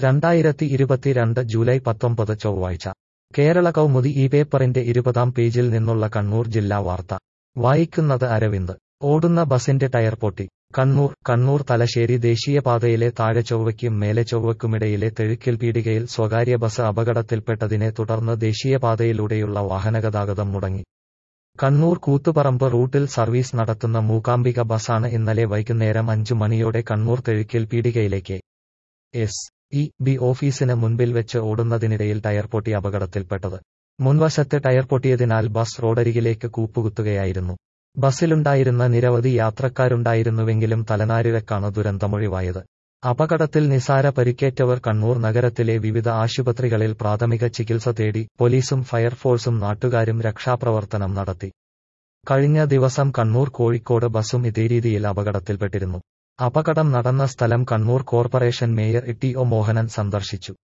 രണ്ടായിരത്തി ഇരുപത്തിരണ്ട് ജൂലൈ പത്തൊമ്പത് ചൊവ്വാഴ്ച കേരള കൗമുദി ഈ പേപ്പറിന്റെ ഇരുപതാം പേജിൽ നിന്നുള്ള കണ്ണൂർ ജില്ലാ വാർത്ത വായിക്കുന്നത് അരവിന്ദ് ഓടുന്ന ബസിന്റെ ടയർ പൊട്ടി കണ്ണൂർ കണ്ണൂർ തലശ്ശേരി ദേശീയപാതയിലെ താഴെ ചൊവ്വയ്ക്കും മേലെ ചൊവ്വയ്ക്കുമിടയിലെ തെഴുക്കിൽ പീടികയിൽ സ്വകാര്യ ബസ് അപകടത്തിൽപ്പെട്ടതിനെ തുടർന്ന് ദേശീയപാതയിലൂടെയുള്ള വാഹനഗതാഗതം മുടങ്ങി കണ്ണൂർ കൂത്തുപറമ്പ് റൂട്ടിൽ സർവീസ് നടത്തുന്ന മൂകാംബിക ബസാണ് ഇന്നലെ വൈകുന്നേരം അഞ്ചു മണിയോടെ കണ്ണൂർ തെഴുക്കിൽ പീടികയിലേക്ക് എസ് ഇ ബി ഓഫീസിന് മുൻപിൽ വെച്ച് ഓടുന്നതിനിടയിൽ ടയർ പൊട്ടി അപകടത്തിൽപ്പെട്ടത് മുൻവശത്തെ ടയർ പൊട്ടിയതിനാൽ ബസ് റോഡരികിലേക്ക് കൂപ്പുകുത്തുകയായിരുന്നു ബസ്സിലുണ്ടായിരുന്ന നിരവധി യാത്രക്കാരുണ്ടായിരുന്നുവെങ്കിലും തലനാരിഴക്കാണ് ദുരന്തമൊഴിവായത് അപകടത്തിൽ നിസാര പരിക്കേറ്റവർ കണ്ണൂർ നഗരത്തിലെ വിവിധ ആശുപത്രികളിൽ പ്രാഥമിക ചികിത്സ തേടി പോലീസും ഫയർഫോഴ്സും നാട്ടുകാരും രക്ഷാപ്രവർത്തനം നടത്തി കഴിഞ്ഞ ദിവസം കണ്ണൂർ കോഴിക്കോട് ബസും ഇതേ രീതിയിൽ അപകടത്തിൽപ്പെട്ടിരുന്നു അപകടം നടന്ന സ്ഥലം Kannur corporation mayor T O Mohanan സന്ദർശിച്ചു